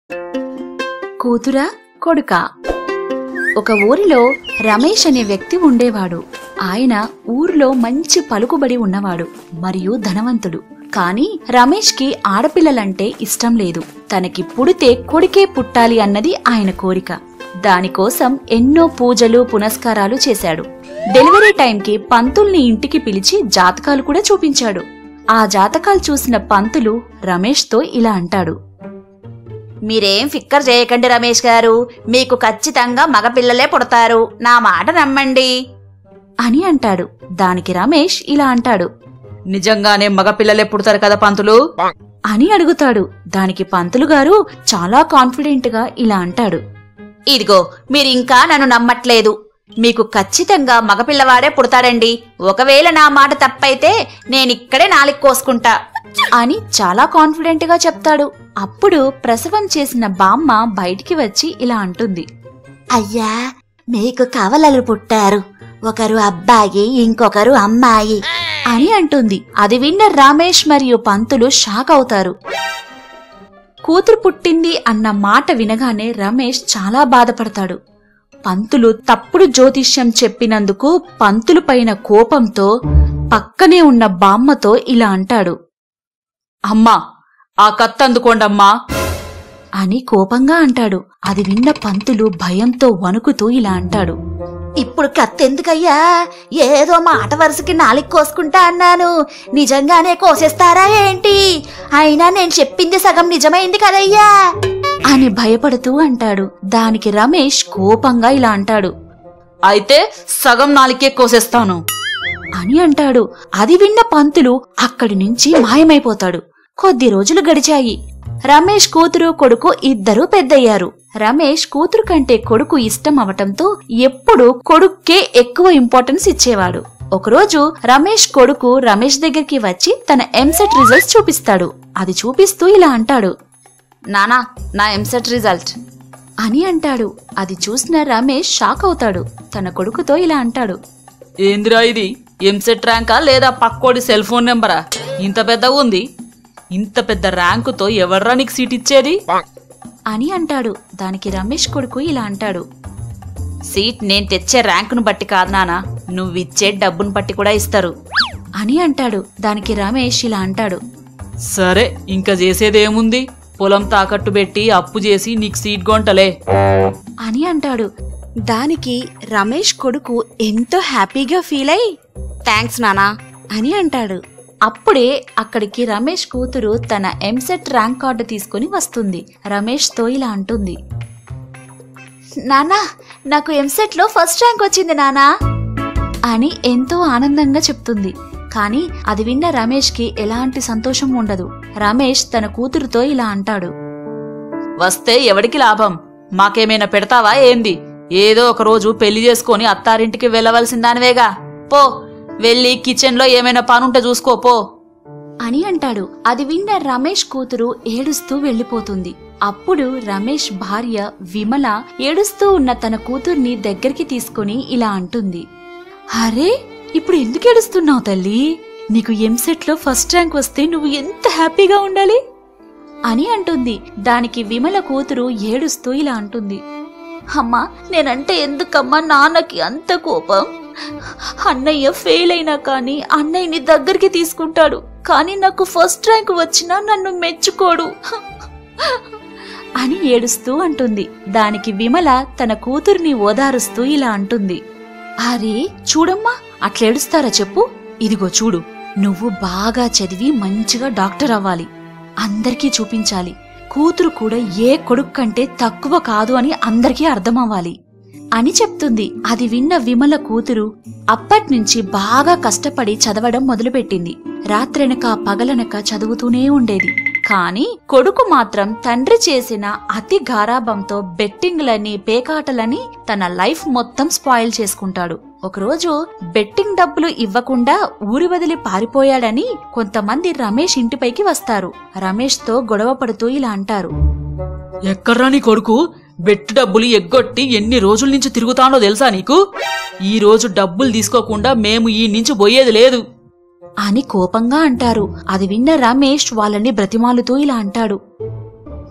కూతురా కొడుకా ఒక ఊరిలో రమేష్ అనే వ్యక్తి ఉండేవాడు ఆయన ఊర్లో మంచి పలుకుబడి ఉన్నవాడు మరియు ధనవంతుడు కానీ రమేష్కి ఆడపిల్లలంటే ఇష్టం లేదు తనకి పుడితే కొడుకే పుట్టాలి అన్నది ఆయన కోరిక దానికోసం ఎన్నో పూజలు పునస్కారాలు చేశాడు డెలివరీ టైంకి పంతుల్ని ఇంటికి పిలిచి జాతకాలు కూడా చూపించాడు ఆ జాతకాలు చూసిన పంతులు రమేష్తో ఇలా అంటాడు మీరేం ఫిక్కర్ చేయకండి రమేష్ గారు మీకు ఖచ్చితంగా మగపిల్లలే పుడతారు నా మాట నమ్మండి అని అంటాడు దానికి రమేష్ ఇలా అంటాడు నిజంగానే మగపిల్లలే పుడతారు కదా పంతులు అని అడుగుతాడు దానికి పంతులు గారు చాలా కాన్ఫిడెంట్ గా ఇలా అంటాడు ఇదిగో మీరింకా నన్ను నమ్మట్లేదు మీకు ఖచ్చితంగా మగపిల్లవాడే పుడతాడండి ఒకవేళ నా మాట తప్పైతే నేనిక్కడే నాలిక్ కోసుకుంటా అని చాలా కాన్ఫిడెంట్ గా చెప్తాడు అప్పుడు ప్రసవం చేసిన బామ్మ బయటికి వచ్చి ఇలా అంటుంది అయ్యా మీకు కవలలు పుట్టారు ఒకరు అబ్బాయి ఇంకొకరు అమ్మాయి అని అంటుంది అది విన్న రమేష్ మరియు పంతులు షాక్ అవుతారు కూతురు పుట్టింది అన్న మాట వినగానే రమేష్ చాలా బాధపడతాడు పంతులు తప్పుడు జ్యోతిష్యం చెప్పినందుకు పంతులు పైన కోపంతో పక్కనే ఉన్న బామ్మతో ఇలా అంటాడు అమ్మా ఆ కత్తందుకోండమ్మా అని కోపంగా అంటాడు అది విన్న పంతులు భయంతో వణుకుతూ ఇలా అంటాడు ఇప్పుడు కత్తెందుకయ్యా ఏదో మాట వరుసకి నాలిక్ కోసుకుంటా అన్నాను నిజంగానే కోసేస్తారా ఏంటి అయినా నేను చెప్పింది సగం నిజమైంది కదయ్యా అని భయపడుతూ అంటాడు దానికి రమేష్ కోపంగా ఇలా అంటాడు అయితే సగం నాలికే కోసేస్తాను అని అంటాడు అది విన్న పంతులు అక్కడి నుంచి మాయమైపోతాడు కొద్ది రోజులు గడిచాయి రమేష్ కూతురు కొడుకు ఇద్దరూ పెద్దయ్యారు రమేష్ కూతురు కంటే కొడుకు ఇష్టం అవటంతో ఎప్పుడూ కొడుక్కే ఎక్కువ ఇంపార్టెన్స్ ఇచ్చేవాడు ఒకరోజు రమేష్ కొడుకు రమేష్ దగ్గరికి వచ్చి తన ఎంసెట్ రిజల్ట్స్ చూపిస్తాడు అది చూపిస్తూ ఇలా అంటాడు నానా నా ఎంసెట్ రిజల్ట్ అని అంటాడు అది చూసిన రమేష్ షాక్ అవుతాడు తన కొడుకుతో ఇలా అంటాడు ఏందిరా ఇది ఎంసెట్ ర్యాంకా లేదా పక్కోడి సెల్ ఫోన్ నెంబరా ఇంత పెద్దగా ఉంది ఇంత పెద్ద ర్యాంకుతో ఎవర్రా నీకు సీట్ ఇచ్చేది అని అంటాడు దానికి రమేష్ కొడుకు ఇలా అంటాడు సీట్ నేను తెచ్చే ర్యాంకును బట్టి కాదు నానా నువ్విచ్చే డబ్బును బట్టి కూడా ఇస్తారు అని అంటాడు దానికి రమేష్ ఇలా అంటాడు సరే ఇంకా చేసేదేముంది పొలం తాకట్టు పెట్టి అప్పు చేసి నీకు సీట్ గొంటలే అని అంటాడు దానికి రమేష్ కొడుకు ఎంతో హ్యాపీగా ఫీల్ అయి థ్యాంక్స్ నానా అని అంటాడు అప్పుడే అక్కడికి రమేష్ కూతురు తన ఎంసెట్ ర్యాంక్ కార్డు తీసుకుని వస్తుంది రమేష్తో ఇలా అంటుంది నానా నాకు ఎంసెట్ లో ఫస్ట్ ర్యాంక్ వచ్చింది నానా అని ఎంతో ఆనందంగా చెప్తుంది కానీ అది విన్న రమేష్ కి ఎలాంటి సంతోషం ఉండదు రమేష్ తన కూతురుతో ఇలా అంటాడు వస్తే ఎవడికి లాభం మాకేమైనా పెడతావా ఏంది ఏదో ఒక రోజు పెళ్లి చేసుకొని అత్తారింటికి వెళ్ళవలసిందానివేగా పో వెళ్ళి కిచెన్ లో ఏమైనా పనుంటే చూసుకో పో అని అంటాడు అది విన్న రమేష్ కూతురు ఏడుస్తూ వెళ్ళిపోతుంది అప్పుడు రమేష్ భార్య విమల ఏడుస్తూ ఉన్న తన కూతుర్ని దగ్గరికి తీసుకుని ఇలా అంటుంది అరే ఇప్పుడు ఎందుకు ఏడుస్తున్నావు తల్లి నీకు ఎంసెట్ లో ఫస్ట్ ర్యాంక్ వస్తే నువ్వు ఎంత హ్యాపీగా ఉండాలి అని అంటుంది దానికి విమల కూతురు ఏడుస్తూ ఇలా అంటుంది అమ్మా నేనంటే ఎందుకమ్మా నాన్నకి అంత కోపం అన్నయ్య ఫెయిల్ అయినా కానీ అన్నయ్యని దగ్గరికి తీసుకుంటాడు కానీ నాకు ఫస్ట్ ర్యాంక్ వచ్చినా నన్ను మెచ్చుకోడు అని ఏడుస్తూ అంటుంది దానికి విమల తన కూతుర్ని ఓదారుస్తూ ఇలా అంటుంది అరే చూడమ్మా అట్లేడుస్తారా చెప్పు ఇదిగో చూడు నువ్వు బాగా చదివి మంచిగా డాక్టర్ అవ్వాలి అందరికీ చూపించాలి కూతురు కూడా ఏ కొడుకు కంటే తక్కువ కాదు అని అందరికీ అర్థమవ్వాలి అని చెప్తుంది అది విన్న విమల కూతురు అప్పట్నుంచి బాగా కష్టపడి చదవడం మొదలుపెట్టింది రాత్రెనక పగలనక చదువుతూనే ఉండేది కాని కొడుకు మాత్రం తండ్రి చేసిన అతి గారాబంతో బెట్టింగ్లని పేకాటలని తన లైఫ్ మొత్తం స్పాయిల్ చేసుకుంటాడు ఒకరోజు బెట్టింగ్ డబ్బులు ఇవ్వకుండా ఊరి వదిలి పారిపోయాడని కొంతమంది రమేష్ ఇంటిపైకి వస్తారు రమేష్తో గొడవ పడుతూ ఇలా అంటారు ఎక్కడ్రా నీ కొడుకు బెట్టు డబ్బులు ఎగ్గొట్టి ఎన్ని రోజుల నుంచి తిరుగుతానో తెలుసా నీకు ఈ రోజు డబ్బులు తీసుకోకుండా మేము ఈ నుంచి పోయేది లేదు అని కోపంగా అంటారు అది విన్న రమేష్ వాళ్ళని బ్రతిమాలుతూ ఇలా అంటాడు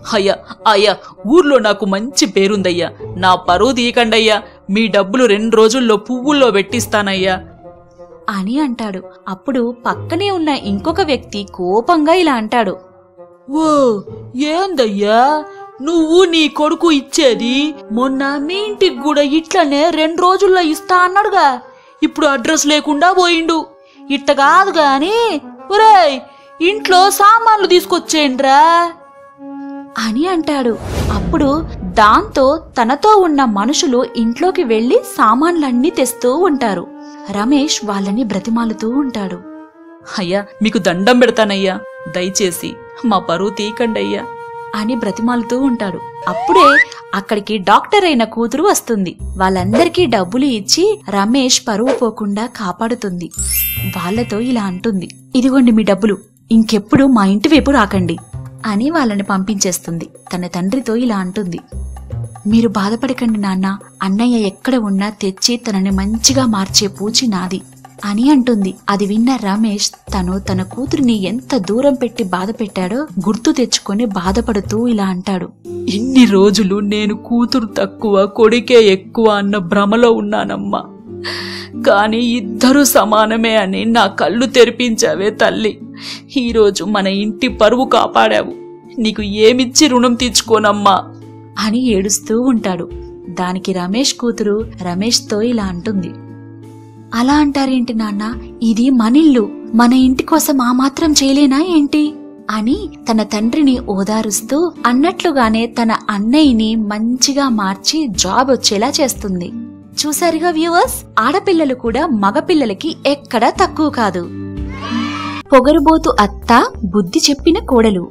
అయ్యా అయ్యా ఊర్లో నాకు మంచి పేరుందయ్యా నా పరువు తీయకండయ్యా మీ డబ్బులు రెండు రోజుల్లో పువ్వుల్లో పెట్టిస్తానయ్యా అని అంటాడు అప్పుడు పక్కనే ఉన్న ఇంకొక వ్యక్తి కోపంగా ఇలా అంటాడు ఓ ఏందయ్యా నువ్వు నీ కొడుకు ఇచ్చేది మొన్న మీ ఇంటికి కూడా ఇట్లనే రెండు రోజుల్లో ఇస్తా అన్నాడుగా ఇప్పుడు అడ్రస్ లేకుండా పోయిండు ఇట్ట కాదు గాని ఒరేయ్ ఇంట్లో సామాన్లు తీసుకొచ్చేయండ్రా అని అంటాడు అప్పుడు దాంతో తనతో ఉన్న మనుషులు ఇంట్లోకి వెళ్లి సామాన్లన్నీ తెస్తూ ఉంటారు రమేష్ వాళ్ళని బ్రతిమాలుతూ ఉంటాడు అయ్యా మీకు దండం పెడతానయ్యా దయచేసి మా పరువు తీయకండయ్యా అని బ్రతిమాలుతూ ఉంటాడు అప్పుడే అక్కడికి డాక్టర్ అయిన కూతురు వస్తుంది వాళ్ళందరికీ డబ్బులు ఇచ్చి రమేష్ పరువు పోకుండా కాపాడుతుంది వాళ్ళతో ఇలా అంటుంది ఇదిగోండి మీ డబ్బులు ఇంకెప్పుడు మా ఇంటి వైపు రాకండి అని వాళ్ళని పంపించేస్తుంది తన తండ్రితో ఇలా అంటుంది మీరు బాధపడకండి నాన్న అన్నయ్య ఎక్కడ ఉన్నా తెచ్చి తనని మంచిగా మార్చే పూచి నాది అని అంటుంది అది విన్న రమేష్ తను తన కూతురిని ఎంత దూరం పెట్టి బాధ పెట్టాడో గుర్తు తెచ్చుకొని బాధపడుతూ ఇలా అంటాడు ఇన్ని రోజులు నేను కూతురు తక్కువ కొడుకే ఎక్కువ అన్న భ్రమలో ఉన్నానమ్మా కాని ఇద్దరు సమానమే అని నా కళ్ళు తెరిపించావే తల్లి ఈరోజు మన ఇంటి పరువు కాపాడావు నీకు ఏమిచ్చి రుణం తీర్చుకోనమ్మా అని ఏడుస్తూ ఉంటాడు దానికి రమేష్ కూతురు రమేష్తో ఇలా అంటుంది అలా అంటారేంటి నాన్న ఇది మనిల్లు మన ఇంటి కోసం ఆ మాత్రం చేయలేనా ఏంటి అని తన తండ్రిని ఓదారుస్తూ అన్నట్లుగానే తన అన్నయ్యని మంచిగా మార్చి జాబ్ వచ్చేలా చేస్తుంది చూసారుగా వ్యూవర్స్ ఆడపిల్లలు కూడా మగపిల్లలకి ఎక్కడా తక్కువ కాదు పొగరుబోతు అత్త బుద్ధి చెప్పిన కోడలు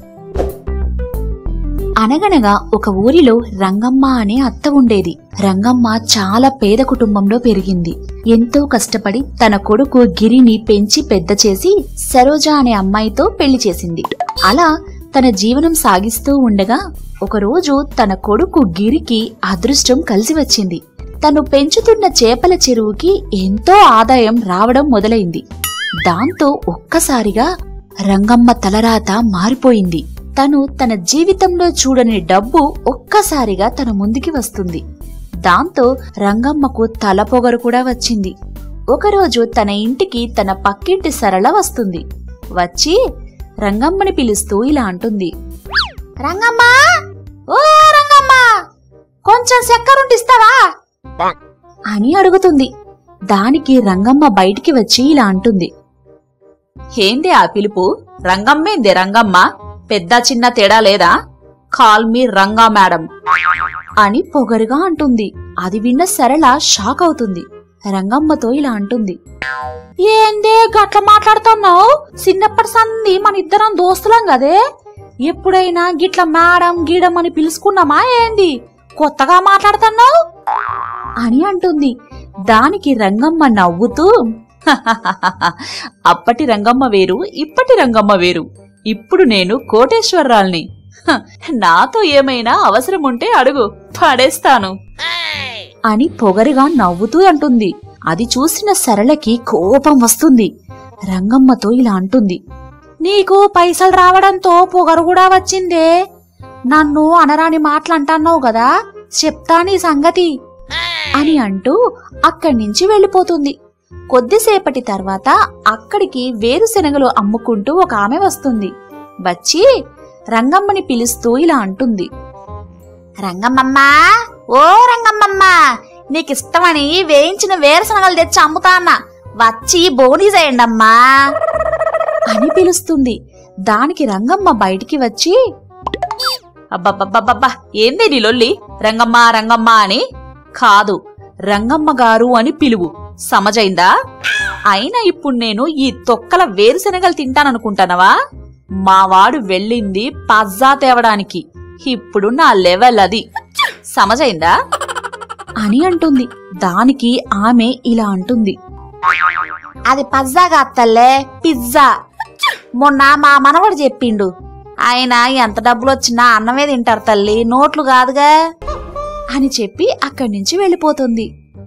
అనగనగా ఒక ఊరిలో రంగమ్మ అనే అత్త ఉండేది రంగమ్మ చాలా పేద కుటుంబంలో పెరిగింది ఎంతో కష్టపడి తన కొడుకు గిరిని పెంచి పెద్ద చేసి సరోజ అనే అమ్మాయితో పెళ్లి చేసింది అలా తన జీవనం సాగిస్తూ ఉండగా ఒకరోజు తన కొడుకు గిరికి అదృష్టం కలిసి వచ్చింది తను పెంచుతున్న చేపల చెరువుకి ఎంతో ఆదాయం రావడం మొదలైంది దాంతో ఒక్కసారిగా రంగమ్మ తలరాత మారిపోయింది తను తన జీవితంలో చూడని డబ్బు ఒక్కసారిగా తన ముందుకి వస్తుంది దాంతో రంగమ్మకు తల పొగరు కూడా వచ్చింది ఒకరోజు తన ఇంటికి తన పక్కింటి సరళ వస్తుంది వచ్చి రంగమ్మని పిలుస్తూ ఇలా అంటుంది రంగమ్మ ఓ రంగమ్మ కొంచెం చక్కరుంటిస్తావా అని అడుగుతుంది దానికి రంగమ్మ బయటికి వచ్చి ఇలా అంటుంది ఏంది ఆ పిలుపు రంగమ్మేంది రంగమ్మ పెద్ద చిన్న తేడా లేదా కాల్ మీ రంగా మేడం అని పొగరుగా అంటుంది అది విన్న సరళ షాక్ అవుతుంది రంగమ్మతో ఇలా అంటుంది ఏందే గట్ల మాట్లాడుతున్నావు చిన్నప్పటి సంది మన ఇద్దరం దోస్తులం కదే ఎప్పుడైనా గిట్ల మేడం గీడం అని పిలుచుకున్నామా ఏంది కొత్తగా మాట్లాడుతున్నావు అని అంటుంది దానికి రంగమ్మ నవ్వుతూ అప్పటి రంగమ్మ వేరు ఇప్పటి రంగమ్మ వేరు ఇప్పుడు నేను కోటేశ్వరరాల్ని హ, నాతో ఏమైనా అవసరం ఉంటే అడుగు పడేస్తాను అని పొగరుగా నవ్వుతూ అంటుంది అది చూసిన సరళకి కోపం వస్తుంది రంగమ్మతో ఇలా అంటుంది నీకు పైసలు రావడంతో పొగరు కూడా వచ్చిందే నన్ను అనరాని మాటలంటున్నావు కదా చెప్తా నీ సంగతి అని అంటూ అక్కడి నుంచి వెళ్ళిపోతుంది కొద్దిసేపటి తర్వాత అక్కడికి వేరుశెనగలు అమ్ముకుంటూ ఒక ఆమె వస్తుంది వచ్చి రంగమ్మని పిలుస్తూ ఇలా అంటుంది రంగమ్మమ్మ ఓ రంగమ్మమ్మ నీకిష్టమని వేయించిన వేరుశనగలు తెచ్చి అమ్ముతా అన్న వచ్చి బోనీ చేయండమ్మా అని పిలుస్తుంది దానికి రంగమ్మ బయటికి వచ్చి అబ్బబ్బబ్బబ్బబ్బా ఏంది నీ లొల్లి రంగమ్మ రంగమ్మ అని కాదు రంగమ్మ గారు అని పిలువు సమజైందా అయినా ఇప్పుడు నేను ఈ తొక్కల వేరుశనగలు తింటాననుకుంటానవా మావాడు వెళ్ళింది పజ్జా తేవడానికి ఇప్పుడు నా లెవెల్ అది సమజైందా అని అంటుంది దానికి ఆమె ఇలా అంటుంది అది పజ్జా కాత్తల్లే పిజ్జా మొన్న మా మనవడు చెప్పిండు ఆయన ఎంత డబ్బులు వచ్చినా అన్నమే తింటారు తల్లి నోట్లు కాదుగా అని చెప్పి అక్కడి నుంచి వెళ్ళిపోతుంది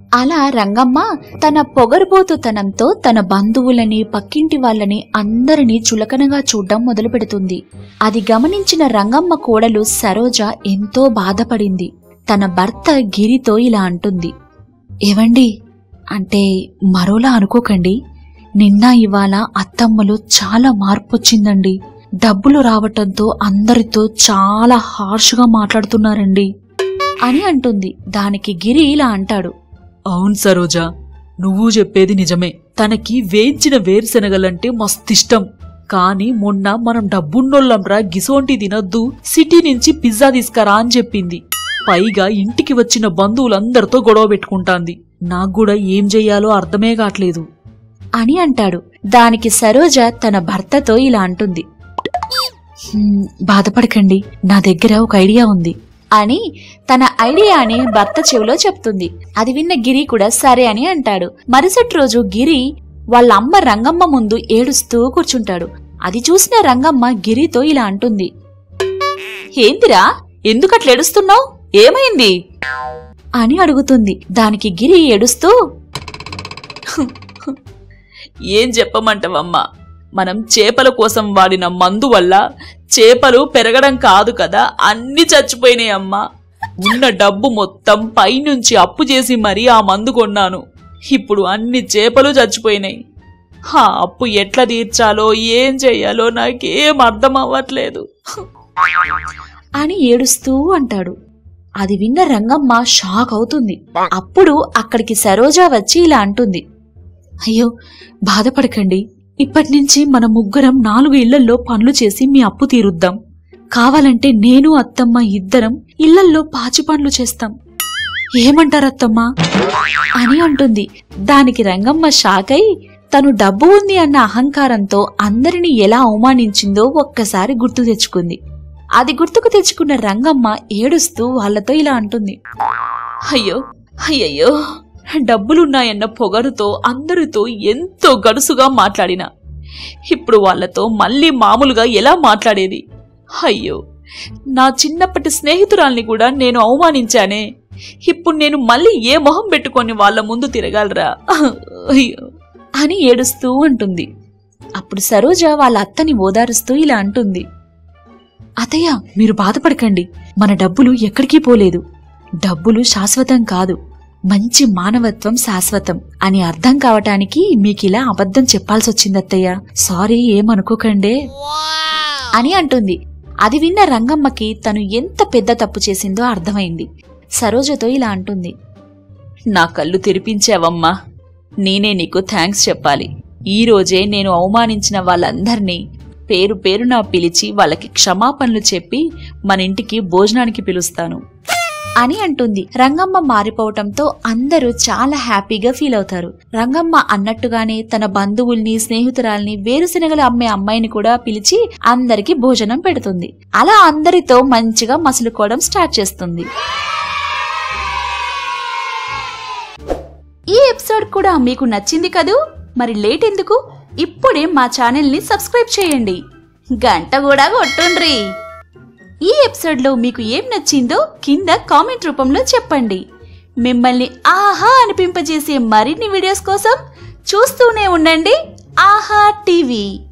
అలా రంగమ్మ తన పొగరుబోతుతనంతో తన బంధువులని పక్కింటి వాళ్ళని అందరినీ చులకనగా చూడ్డం మొదలుపెడుతుంది అది గమనించిన రంగమ్మ కోడలు సరోజ ఎంతో బాధపడింది తన భర్త గిరితో ఇలా అంటుంది ఏవండి అంటే మరోలా అనుకోకండి నిన్న ఇవాళ అత్తమ్మలో చాలా మార్పు వచ్చిందండి డబ్బులు రావటంతో అందరితో చాలా హార్ష్గా మాట్లాడుతున్నారండి అని అంటుంది దానికి గిరి ఇలా అంటాడు అవును సరోజా నువ్వు చెప్పేది నిజమే తనకి వేయించిన వేరుశనగలంటే మస్తిష్టం కానీ మొన్న మనం డబ్బున్నోళ్ళంరా గిసోంటి తినొద్దు సిటీ నుంచి పిజ్జా తీసుకురా అని చెప్పింది పైగా ఇంటికి వచ్చిన బంధువులందరితో గొడవ పెట్టుకుంటాంది నాకు కూడా ఏం చెయ్యాలో అర్థమే కావట్లేదు అని అంటాడు దానికి సరోజ తన భర్తతో ఇలా అంటుంది "హ్మ్, బాధపడకండి నా దగ్గర ఒక ఐడియా ఉంది అని తన ఐడియాని భర్త చెవిలో చెప్తుంది అది విన్న గిరి కూడా సరే అని అంటాడు మరుసటి రోజు గిరి వాళ్ళ అమ్మ రంగమ్మ ముందు ఏడుస్తూ కూర్చుంటాడు అది చూసిన రంగమ్మ గిరితో ఇలా అంటుంది ఏందిరా ఎందుకట్లా ఏడుస్తున్నావు ఏమైంది అని అడుగుతుంది దానికి గిరి ఏడుస్తూ ఏం చెప్పమంటావమ్మా మనం చేపల కోసం వాడిన మందు వల్ల చేపలు పెరగడం కాదు కదా అన్ని చచ్చిపోయినాయి అమ్మా ఉన్న డబ్బు మొత్తం పైనుంచి అప్పు చేసి మరీ ఆ మందు కొన్నాను ఇప్పుడు అన్ని చేపలు చచ్చిపోయినాయి ఆ అప్పు ఎట్లా తీర్చాలో ఏం చెయ్యాలో నాకేం అర్థం అవ్వట్లేదు అని ఏడుస్తూ అంటాడు అది విన్న రంగమ్మ షాక్ అవుతుంది అప్పుడు అక్కడికి సరోజ వచ్చి ఇలా అంటుంది అయ్యో బాధపడకండి ఇప్పటి నుంచి మన ముగ్గురం నాలుగు ఇళ్లల్లో పనులు చేసి మీ అప్పు తీరుద్దాం కావాలంటే నేను అత్తమ్మ ఇద్దరం ఇళ్లల్లో పాచి పనులు చేస్తాం ఏమంటారు అత్తమ్మ అని అంటుంది దానికి రంగమ్మ షాక్ అయి తను డబ్బు ఉంది అన్న అహంకారంతో అందరినీ ఎలా అవమానించిందో ఒక్కసారి గుర్తు తెచ్చుకుంది అది గుర్తుకు తెచ్చుకున్న రంగమ్మ ఏడుస్తూ వాళ్ళతో ఇలా అంటుంది అయ్యో అయ్యయ్యో డబ్బులున్నాయన్న పొగరుతో అందరితో ఎంతో గడుసుగా మాట్లాడినా ఇప్పుడు వాళ్ళతో మళ్ళీ మామూలుగా ఎలా మాట్లాడేది అయ్యో నా చిన్నప్పటి స్నేహితురాల్ని కూడా నేను అవమానించానే ఇప్పుడు నేను మళ్ళీ ఏ మొహం పెట్టుకొని వాళ్ళ ముందు తిరగాలరా అయ్యో అని ఏడుస్తూ ఉంటుంది అప్పుడు సరోజ వాళ్ళ అత్తని ఓదారుస్తూ ఇలా అంటుంది అతయ్య మీరు బాధపడకండి మన డబ్బులు ఎక్కడికి పోలేదు డబ్బులు శాశ్వతం కాదు మంచి మానవత్వం శాశ్వతం అని అర్థం కావటానికి మీకిలా అబద్ధం చెప్పాల్సొచ్చింది అత్తయ్య సారీ ఏమనుకోకండే అని అంటుంది అది విన్న రంగమ్మకి తను ఎంత పెద్ద తప్పు చేసిందో అర్థమైంది సరోజతో ఇలా అంటుంది నా కళ్ళు తెరిపించావమ్మా నేనే నీకు థ్యాంక్స్ చెప్పాలి ఈ రోజే నేను అవమానించిన వాళ్ళందర్నీ పేరు పేరునా పిలిచి వాళ్ళకి క్షమాపణలు చెప్పి మన ఇంటికి భోజనానికి పిలుస్తాను అని అంటుంది రంగమ్మ మారిపోవటంతో అందరూ చాలా హ్యాపీగా ఫీల్ అవుతారు రంగమ్మ అన్నట్టుగానే తన బంధువుల్ని స్నేహితురాల్ని వేరుశనగలు అమ్మే అమ్మాయిని కూడా పిలిచి అందరికి భోజనం పెడుతుంది అలా అందరితో మంచిగా మసులుకోవడం స్టార్ట్ చేస్తుంది ఈ ఎపిసోడ్ కూడా మీకు నచ్చింది కదూ మరి లేట్ ఎందుకు ఇప్పుడే మా ఛానల్ని సబ్స్క్రైబ్ చేయండి గంట కూడా కొట్టుండ్రి ఈ ఎపిసోడ్లో మీకు ఏం నచ్చిందో కింద కామెంట్ రూపంలో చెప్పండి మిమ్మల్ని ఆహా అనిపింపజేసే మరిన్ని వీడియోస్ కోసం చూస్తూనే ఉండండి ఆహా టీవీ